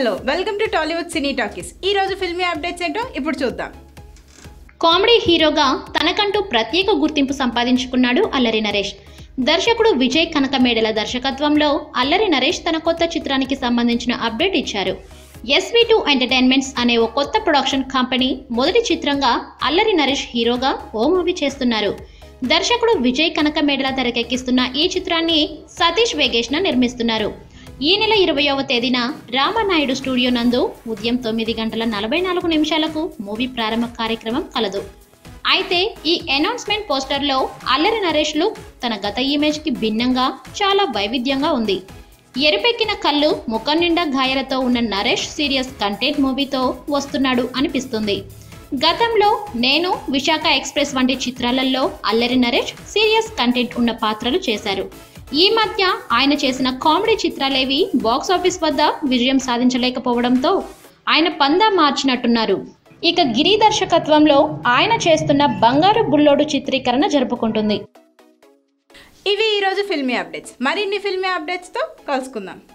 hello welcome to Tollywood cine talkies ఈ రోజు filmy updates ఏంటో ఇప్పుడు చూద్దాం కామెడీ హీరోగా తనకంటూ ప్రత్యేక గుర్తింపు సంపాదించుకున్నాడు అల్లరి నరేష్ దర్శకుడు విజయ్ కనకమేడల దర్శకత్వంలో అల్లరి నరేష్ తన కొత్త చిత్రానికి సంబంధించిన అప్డేట్ ఇచ్చారు ఎస్వి టూ ఎంటర్టైన్మెంట్స్ అనే ఓ కొత్త ప్రొడక్షన్ కంపెనీ మొదటి చిత్రంగా అల్లరి నరేష్ హీరోగా ఓ మూవీ చేస్తున్నారు దర్శకుడు విజయ్ కనకమేడల తెరకెక్కిస్తున్న ఈ చిత్రాన్ని సతీష్ వేగేష్న నిర్మిస్తున్నారు ఈ నెల ఇరవయవ తేదీన రామనాయుడు స్టూడియో నందు ఉదయం తొమ్మిది గంటల నలభై నాలుగు నిమిషాలకు మూవీ ప్రారంభ కార్యక్రమం కలదు అయితే ఈ అనౌన్స్మెంట్ పోస్టర్లో అల్లరి నరేష్ లుక్ తన గత ఇమేజ్కి భిన్నంగా చాలా వైవిధ్యంగా ఉంది ఎరుపెక్కిన కళ్ళు ముఖం నిండా గాయాలతో ఉన్న నరేష్ సీరియస్ కంటెంట్ మూవీతో వస్తున్నాడు అనిపిస్తుంది గతంలో నేను విశాఖ ఎక్స్ప్రెస్ వంటి చిత్రాలలో అల్లరి నరేష్ సీరియస్ కంటెంట్ ఉన్న పాత్రలు చేశారు ఈ మధ్య ఆయన చేసిన కామెడీ చిత్రాలేవి బాక్స్ ఆఫీస్ వద్ద విజయం సాధించలేకపోవడంతో ఆయన పందా మార్చినట్టున్నారు ఇక గిరి దర్శకత్వంలో ఆయన చేస్తున్న బంగారు బుల్లోడు చిత్రీకరణ జరుపుకుంటుంది ఇవి ఈరోజు ఫిల్మీ అప్డేట్స్ మరిన్ని ఫిల్మీ అప్డేట్స్తో కలుసుకుందాం